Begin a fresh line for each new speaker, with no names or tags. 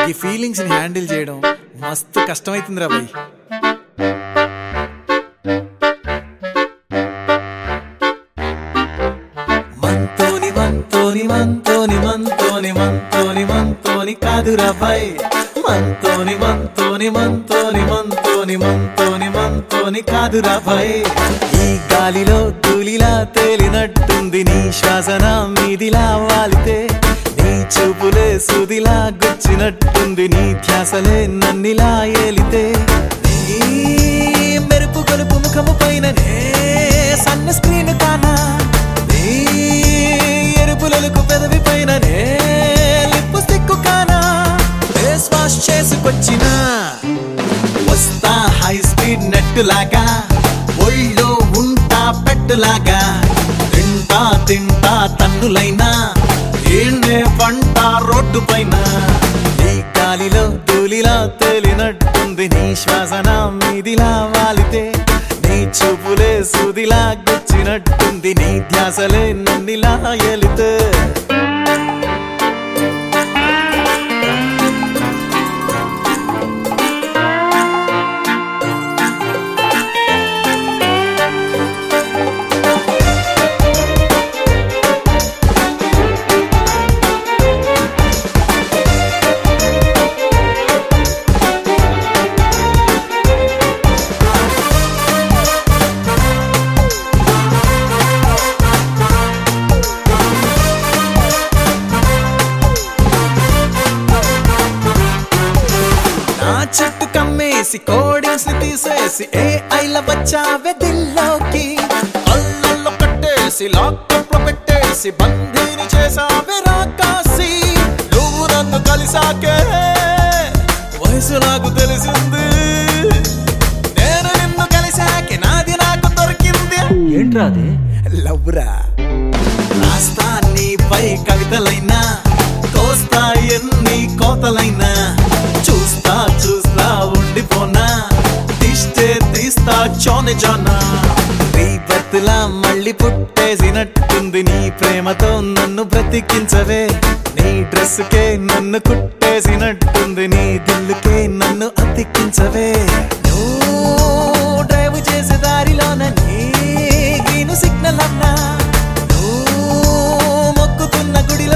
ఈ ఫీలింగ్స్ ని హ్యాండిల్ చేయడం మస్తు కష్టమైతుందిరా భయ్ మంతోని మంతోని మంతోని మంతోని మంతోని మంతోని కాదురా భయ్ మంతోని మంతోని మంతోని మంతోని మంతోని మంతోని కాదురా భయ్ ఈ గాలిలో ధూళిలా తేలినట్టుంది నీ శ్వాసన మీదిలా వాలితే నీ చూపులే సుదిలా గుచ్చినట్టుంది నీ ధ్యాసలే నన్నిలా ఏలితే నీ మెరుపు గొలుపు ముఖము పైననే సన్న స్క్రీన్ కానా నీ ఎరుపులకు పెదవి పైననే లిప్పు సిక్కు కానా ఫేస్ వాష్ చేసుకొచ్చిన వస్తా హై స్పీడ్ నెట్టులాగా ఒళ్ళో ఉంటా పెట్టులాగా తింటా తింటా తన్నులైనా ఈళ్ళే పంట రోడ్డు పైన నీ గాలిలో ధూళిలా తేలినట్టుంది నీ శ్వాసన మీదిలా వాలితే నీ చూపులే సుదిలా గుచ్చినట్టుంది నీ ధ్యాసలే నన్నిలా ఎలితే నా చెట్టు కమ్మేసి కోడింగ్స్ ని తీసేసి ఏ ఐల వచ్చావే దిల్లోకి అల్లల్లో కట్టేసి లాకప్ లో పెట్టేసి బందీని చేసావే రాకాసి నువ్వు నన్ను కలిసాకే వయసు నాకు తెలిసింది నేను నిన్ను కలిసాకే నాది నాకు దొరికింది
ఏంట్రా అది
లవ్రా రాస్తా నీపై కవితలైనా కోస్తా ఎన్ని కోతలైనా చూస్తా చూస్తా ఉండిపోనా తీస్తే తీస్తా చోనె జోనా బతులా మళ్ళీ పుట్టేసినట్టుంది నీ ప్రేమతో నన్ను బ్రతికించవే నీ డ్రెస్ కే నన్ను కుట్టేసినట్టుంది నీ దిల్లుకే నన్ను అతికించవే నువ్వు డ్రైవ్ చేసే దారిలోన నీ గ్రీను సిగ్నల్ అన్నా నువ్వు మొక్కుతున్న గుడి